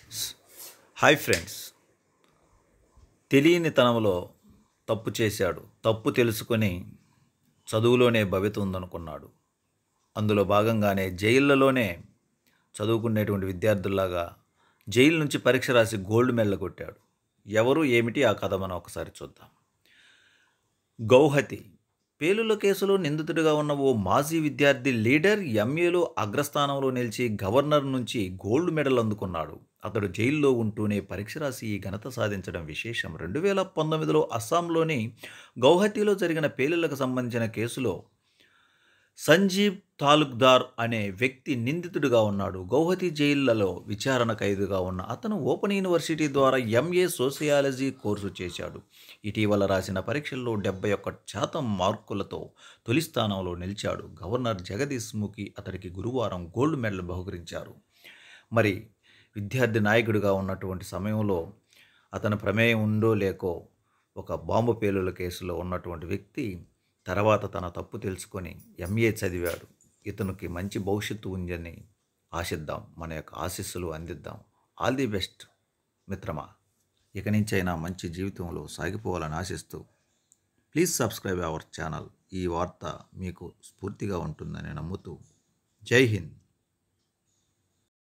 hi friends తెలియని తనంలో తప్పు చేశాడు తప్పు తెలుసుకొని చదువులోనే భవిత ఉందనుకున్నాడు అందులో భాగంగానే జైళ్ళలోనే చదువుకునేటువంటి విద్యార్థుల్లాగా జైలు నుంచి పరీక్ష రాసి గోల్డ్ మెడల్ కొట్టాడు ఎవరు ఏమిటి ఆ కథ మనం ఒకసారి చూద్దాం గౌహతి పేలుల కేసులో నిందితుడిగా ఉన్న ఓ మాజీ విద్యార్థి లీడర్ ఎంఏలో అగ్రస్థానంలో నిలిచి గవర్నర్ నుంచి గోల్డ్ మెడల్ అందుకున్నాడు అతడు జైల్లో ఉంటూనే పరీక్ష రాసి ఈ ఘనత సాధించడం విశేషం రెండు వేల పంతొమ్మిదిలో అస్సాంలోని గౌహతిలో జరిగిన పేలులకు సంబంధించిన కేసులో సంజీవ్ తాలూక్దార్ అనే వ్యక్తి నిందితుడిగా ఉన్నాడు గౌహతి జైళ్లలో విచారణ ఖైదుగా ఉన్న అతను ఓపెన్ యూనివర్సిటీ ద్వారా ఎంఏ సోషియాలజీ కోర్సు చేశాడు ఇటీవల రాసిన పరీక్షల్లో డెబ్బై ఒక్క శాతం మార్కులతో తొలి స్థానంలో నిలిచాడు గవర్నర్ జగదీష్ ముఖి అతడికి గురువారం గోల్డ్ మెడల్ బహుకరించారు మరి విద్యార్థి నాయకుడిగా ఉన్నటువంటి సమయంలో అతని ప్రమేయం ఉందో లేకో ఒక బాంబు పేలుల కేసులో ఉన్నటువంటి వ్యక్తి తర్వాత తన తప్పు తెలుసుకొని ఎంఏ చదివాడు ఇతనికి మంచి భవిష్యత్తు ఉందని ఆశిద్దాం మన యొక్క ఆశీస్సులు అందిద్దాం ఆల్ ది బెస్ట్ మిత్రమా ఇక నుంచైనా మంచి జీవితంలో సాగిపోవాలని ఆశిస్తూ ప్లీజ్ సబ్స్క్రైబ్ అవర్ ఛానల్ ఈ వార్త మీకు స్ఫూర్తిగా ఉంటుందని నమ్ముతూ జై హింద్